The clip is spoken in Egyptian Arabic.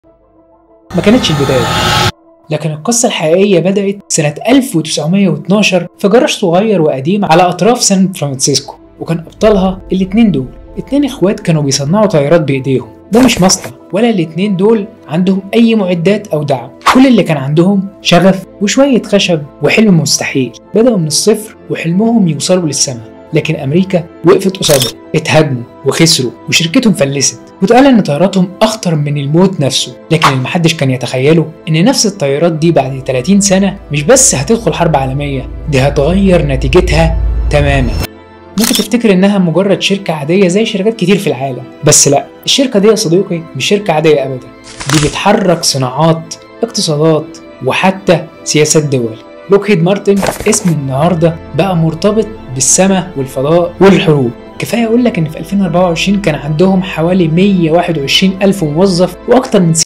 ما كانتش البداية لكن القصة الحقيقية بدأت سنة 1912 في جراج صغير وقديم على أطراف سان فرانسيسكو وكان أبطالها الاتنين دول اتنين اخوات كانوا بيصنعوا طيارات بإيديهم ده مش مصنع ولا الاتنين دول عندهم أي معدات أو دعم كل اللي كان عندهم شغف وشوية خشب وحلم مستحيل بدأوا من الصفر وحلمهم يوصلوا للسماء لكن أمريكا وقفت قصادهم اتهاجموا وخسروا وشركتهم فلست واتقال إن طياراتهم أخطر من الموت نفسه لكن اللي محدش كان يتخيله إن نفس الطيارات دي بعد 30 سنة مش بس هتدخل حرب عالمية دي هتغير نتيجتها تماما ممكن تفتكر انها مجرد شركة عادية زي شركات كتير في العالم بس لا الشركة دي يا صديقي مش شركة عادية ابدا دي بتحرك صناعات اقتصادات وحتى سياسات دول لوكهيد مارتن اسم النهارده بقى مرتبط بالسماء والفضاء والحروب كفايه اقول لك ان في 2024 كان عندهم حوالي 121 الف موظف واكتر من